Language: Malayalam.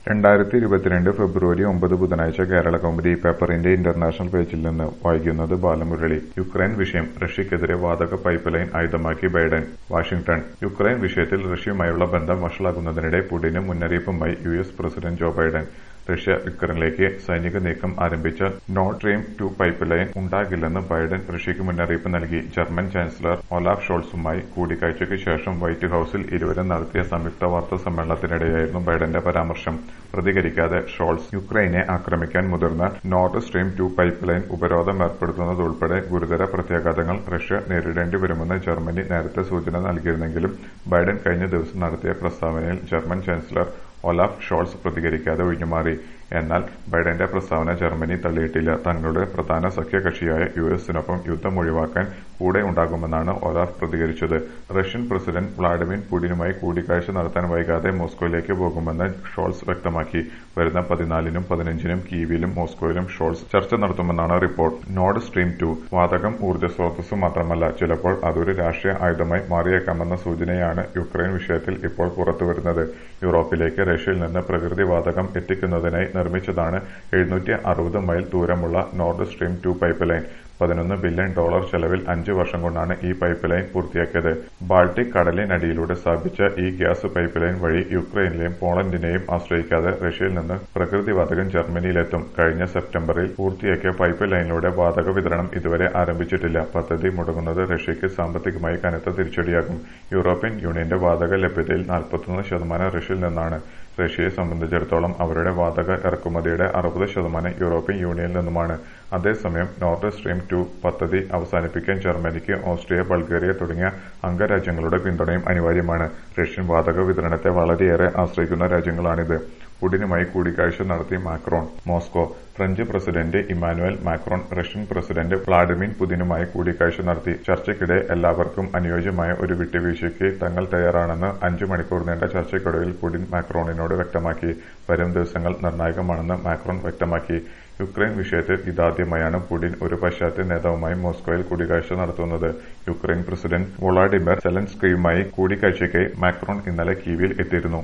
രണ്ടായിരത്തി ഇരുപത്തിരണ്ട് ഫെബ്രുവരി ഒമ്പത് ബുധനാഴ്ച കേരള കൗമുദി പേപ്പറിന്റെ ഇന്റർനാഷണൽ പേജിൽ നിന്ന് വായിക്കുന്നത് ബാലമുരളി യുക്രൈൻ വിഷയം റഷ്യക്കെതിരെ വാതക പൈപ്പ് ലൈൻ ആയുധമാക്കി ബൈഡൻ വാഷിംഗ്ടൺ യുക്രൈൻ വിഷയത്തിൽ റഷ്യയുമായുള്ള ബന്ധം വഷളാകുന്നതിനിടെ പുടിന് മുന്നറിയിപ്പുമായി U S president Joe Biden Russia യുക്രൈനിലേക്ക് സൈനിക നീക്കം ആരംഭിച്ചാൽ Nord Stream two pipeline ഉണ്ടാകില്ലെന്ന് ബൈഡൻ റഷ്യയ്ക്ക് മുന്നറിയിപ്പ് നൽകി ജർമ്മൻ ചാൻസലർ ഒലാഫ് ഷോൾസുമായി കൂടിക്കാഴ്ചയ്ക്ക് ശേഷം വൈറ്റ് ഹൌസിൽ ഇരുവരും നടത്തിയ സംയുക്ത വാർത്താ സമ്മേളനത്തിനിടെയായിരുന്നു ബൈഡന്റെ പരാമർശം പ്രതികരിക്കാതെ ഷോൾസ് യുക്രൈനെ ആക്രമിക്കാൻ മുതിർന്നാൽ Nord Stream two pipeline ഉപരോധം ഏർപ്പെടുത്തുന്നതുൾപ്പെടെ ഗുരുതര പ്രത്യാഘാതങ്ങൾ റഷ്യ നേരിടേണ്ടി വരുമെന്ന് ജർമ്മനി നേരത്തെ സൂചന നൽകിയിരുന്നെങ്കിലും ബൈഡൻ കഴിഞ്ഞ ദിവസം നടത്തിയ പ്രസ്താവനയിൽ ജർമ്മൻ ചാൻസലർ ഒലാഫ് ഷോൾസ് പ്രതികരിക്കാതെ ഒഴിഞ്ഞുമാറി എന്നാൽ ബൈഡന്റെ പ്രസ്താവന ജർമ്മനി തള്ളിയിട്ടില്ല തങ്ങളുടെ പ്രധാന സഖ്യകക്ഷിയായ യു എസിനൊപ്പം യുദ്ധം ഒഴിവാക്കാൻ കൂടെ ഉണ്ടാകുമെന്നാണ് ഒലാഫ് പ്രതികരിച്ചത് റഷ്യൻ പ്രസിഡന്റ് വ്ളാഡിമിർ പുടിനുമായി കൂടിക്കാഴ്ച നടത്താൻ വൈകാതെ മോസ്കോയിലേക്ക് പോകുമെന്ന് ഷോൾസ് വ്യക്തമാക്കി വരുന്ന പതിനാലിനും പതിനഞ്ചിനും കീവിലും മോസ്കോയിലും ഷോൾസ് ചർച്ച നടത്തുമെന്നാണ് റിപ്പോർട്ട് നോർഡ് സ്ട്രീം ടു വാതകം ഊർജ്ജ സ്രോതസ് മാത്രമല്ല ചിലപ്പോൾ അതൊരു രാഷ്ട്രീയ ആയുധമായി മാറിയേക്കാമെന്ന സൂചനയാണ് യുക്രൈൻ വിഷയത്തിൽ ഇപ്പോൾ പുറത്തുവരുന്നത് യൂറോപ്പിലേക്ക് റഷ്യയിൽ നിന്ന് പ്രകൃതി വാതകം എത്തിക്കുന്നതിനായി നിർമ്മിച്ചതാണ് എഴുന്നൂറ്റി അറുപത് മൈൽ ദൂരമുള്ള Nord Stream two pipeline പതിനൊന്ന് ബില്യൺ ഡോളർ ചെലവിൽ അഞ്ച് വർഷം കൊണ്ടാണ് ഈ പൈപ്പ് ലൈൻ പൂർത്തിയാക്കിയത് ബാൾട്ടിക് കടലിനടിയിലൂടെ സ്ഥാപിച്ച ഈ ഗ്യാസ് പൈപ്പ് ലൈൻ വഴി യുക്രൈനിലെയും പോളണ്ടിനെയും ആശ്രയിക്കാതെ റഷ്യയിൽ നിന്ന് പ്രകൃതിവാതകം ജർമ്മനിയിലെത്തും കഴിഞ്ഞ സെപ്റ്റംബറിൽ പൂർത്തിയാക്കിയ പൈപ്പ് ലൈനിലൂടെ വാതക വിതരണം ഇതുവരെ ആരംഭിച്ചിട്ടില്ല പദ്ധതി മുടങ്ങുന്നത് റഷ്യയ്ക്ക് സാമ്പത്തികമായി കനത്ത തിരിച്ചടിയാകും യൂറോപ്യൻ യൂണിയന്റെ വാതക ലഭ്യതയിൽ നാൽപ്പത്തൊന്ന് ശതമാനം റഷ്യയിൽ നിന്നാണ് റഷ്യയെ സംബന്ധിച്ചിടത്തോളം അവരുടെ വാതക ഇറക്കുമതിയുടെ അറുപത് ശതമാനം യൂറോപ്യൻ യൂണിയനിൽ നിന്നുമാണ് അതേസമയം നോർത്ത് സ്ട്രീം ടു പദ്ധതി അവസാനിപ്പിക്കാൻ ജർമ്മനിക്ക് ഓസ്ട്രിയ ബൾഗേറിയ തുടങ്ങിയ അംഗരാജ്യങ്ങളുടെ പിന്തുണയും അനിവാര്യമാണ് റഷ്യൻ വാതക വിതരണത്തെ വളരെയേറെ ആശ്രയിക്കുന്ന രാജ്യങ്ങളാണിത് പുടിനുമായി കൂടിക്കാഴ്ച നടത്തി Macron Moscow French president Emmanuel Macron Russian president Vladimir പുതിനുമായി കൂടിക്കാഴ്ച നടത്തി ചർച്ചയ്ക്കിടെ എല്ലാവർക്കും അനുയോജ്യമായ ഒരു വിട്ടുവീഴ്ചയ്ക്ക് തങ്ങൾ തയ്യാറാണെന്ന് അഞ്ചു മണിക്കൂർ നീണ്ട ചർച്ചയ്ക്കൊടുവിൽ പുടിൻ മാക്രോണിനോട് വ്യക്തമാക്കി വരും ദിവസങ്ങൾ നിർണായകമാണെന്ന് മാക്രോൺ വ്യക്തമാക്കി യുക്രൈൻ വിഷയത്തിൽ ഇതാദ്യമായാണ് പുടിൻ ഒരു പാശ്ചാത്യ നേതാവുമായി മോസ്കോയിൽ കൂടിക്കാഴ്ച നടത്തുന്നത് യുക്രൈൻ പ്രസിഡന്റ് വൊളാഡിമിർ സെലൻസ്കിയുമായി കൂടിക്കാഴ്ചയ്ക്കായി മാക്രോൺ ഇന്നലെ കീവിൽ എത്തിയിരുന്നു